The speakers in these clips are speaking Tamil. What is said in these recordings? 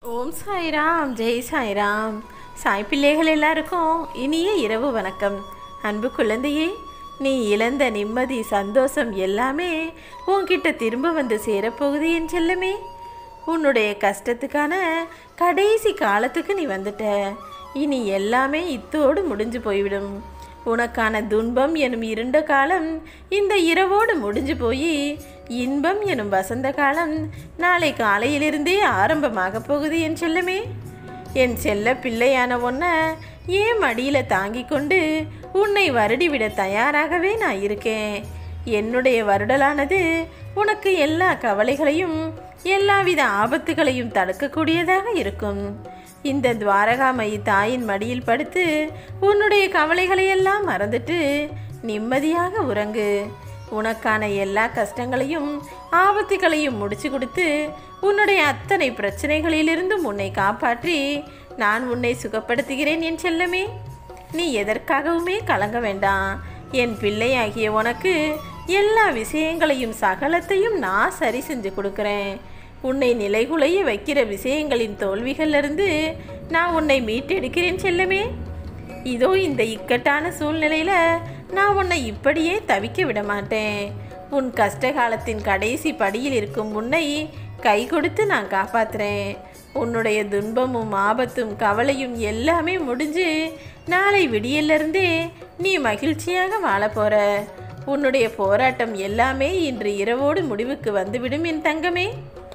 ஓம் சாய்ராம் ஜெய் சாய்ராம் சாய் பிள்ளைகள் எல்லாருக்கும் இனிய இரவு வணக்கம் அன்பு குழந்தையே நீ இழந்த நிம்மதி சந்தோஷம் எல்லாமே உன்கிட்ட திரும்ப வந்து சேரப்போகுது என் செல்லமே உன்னுடைய கஷ்டத்துக்கான கடைசி காலத்துக்கு நீ வந்துட்ட இனி எல்லாமே இத்தோடு முடிஞ்சு போய்விடும் உனக்கான துன்பம் எனும் இருண்ட காலம் இந்த இரவோடு முடிஞ்சு போய் இன்பம் எனும் வசந்த காலம் நாளை காலையிலிருந்தே ஆரம்பமாக போகுது என் செல்லமே என் செல்ல பிள்ளையான உன்னை ஏன் மடியில் தாங்கிக் கொண்டு உன்னை வருடிவிட தயாராகவே நான் இருக்கேன் என்னுடைய வருடலானது உனக்கு எல்லா கவலைகளையும் எல்லாவித ஆபத்துகளையும் தடுக்கக்கூடியதாக இருக்கும் இந்த துவாரகாமயி தாயின் மடியில் படுத்து உன்னுடைய கவலைகளையெல்லாம் மறந்துட்டு நிம்மதியாக உறங்கு உனக்கான எல்லா கஷ்டங்களையும் ஆபத்துகளையும் முடிச்சு கொடுத்து உன்னுடைய அத்தனை பிரச்சனைகளிலிருந்தும் உன்னை காப்பாற்றி நான் உன்னை சுகப்படுத்துகிறேன் என் செல்லமே நீ எதற்காகவுமே கலங்க வேண்டாம் என் பிள்ளையாகிய உனக்கு எல்லா விஷயங்களையும் சகலத்தையும் நான் சரி செஞ்சு கொடுக்குறேன் உன்னை நிலைகுலைய வைக்கிற விஷயங்களின் தோல்விகளிலிருந்து நான் உன்னை மீட்டெடுக்கிறேன் செல்லமே இதோ இந்த இக்கட்டான சூழ்நிலையில் நான் உன்னை இப்படியே தவிக்க விட மாட்டேன் உன் கஷ்ட காலத்தின் கடைசி படியில் இருக்கும் உன்னை கை கொடுத்து நான் காப்பாத்துறேன் உன்னுடைய துன்பமும் ஆபத்தும் கவலையும் எல்லாமே முடிஞ்சு நாளை விடியலிருந்தே நீ மகிழ்ச்சியாக வாழ போற உன்னுடைய போராட்டம் எல்லாமே இன்று இரவோடு முடிவுக்கு வந்துவிடும் என் தங்கமே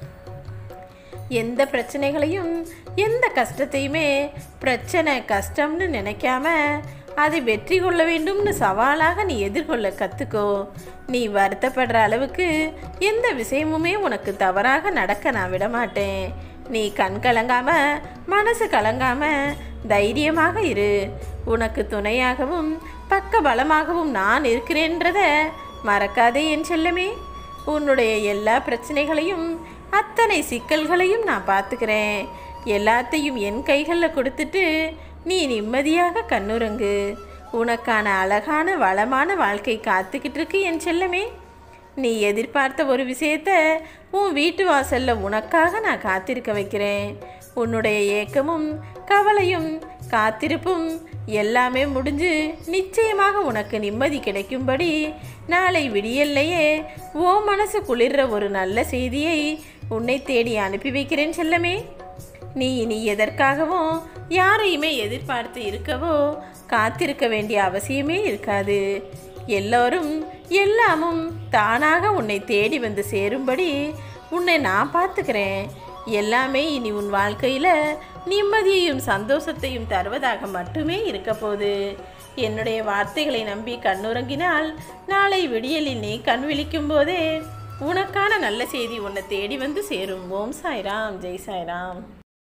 எந்த பிரச்சனைகளையும் எந்த கஷ்டத்தையுமே பிரச்சனை கஷ்டம்னு நினைக்காம அதை வெற்றி கொள்ள வேண்டும்னு சவாலாக நீ எதிர்கொள்ள கற்றுக்கோ நீ வருத்தப்படுற அளவுக்கு எந்த விஷயமுமே உனக்கு தவறாக நடக்க நான் விட மாட்டேன் நீ கண் கலங்காம மனசு கலங்காம தைரியமாக இரு உனக்கு துணையாகவும் பக்க பலமாகவும் நான் இருக்கிறேன்றத மறக்காதே என் செல்லமே உன்னுடைய எல்லா பிரச்சனைகளையும் அத்தனை சிக்கல்களையும் நான் பார்த்துக்கிறேன் எல்லாத்தையும் என் கைகளில் கொடுத்துட்டு நீ நிம்மதியாக கண்ணுறங்கு உனக்கான அழகான வளமான வாழ்க்கை காத்துக்கிட்டு இருக்கு என் செல்லமே நீ எதிர்பார்த்த ஒரு விஷயத்த உன் வீட்டு வாசல்ல உனக்காக நான் காத்திருக்க வைக்கிறேன் உன்னுடைய ஏக்கமும் கவலையும் காத்திருப்பும் எல்லாமே முடிஞ்சு நிச்சயமாக உனக்கு நிம்மதி கிடைக்கும்படி நாளை விடியல்லையே ஓ மனசு குளிர்ற ஒரு நல்ல செய்தியை உன்னை தேடி அனுப்பி வைக்கிறேன் செல்லமே நீ இனி எதற்காகவும் யாரையுமே எதிர்பார்த்து இருக்கவோ காத்திருக்க வேண்டிய அவசியமே இருக்காது எல்லோரும் எல்லாமும் தானாக உன்னை தேடி வந்து சேரும்படி உன்னை நான் பார்த்துக்கிறேன் எல்லாமே இனி உன் வாழ்க்கையில் நிம்மதியையும் சந்தோஷத்தையும் தருவதாக மட்டுமே இருக்க போகுது என்னுடைய வார்த்தைகளை நம்பி கண்ணுறங்கினால் நாளை விடியலில் நீ கண் விழிக்கும் போதே உனக்கான நல்ல செய்தி உன்னை தேடி வந்து சேரும் ஓம் சாய்ராம் ஜெய் சாய்ராம்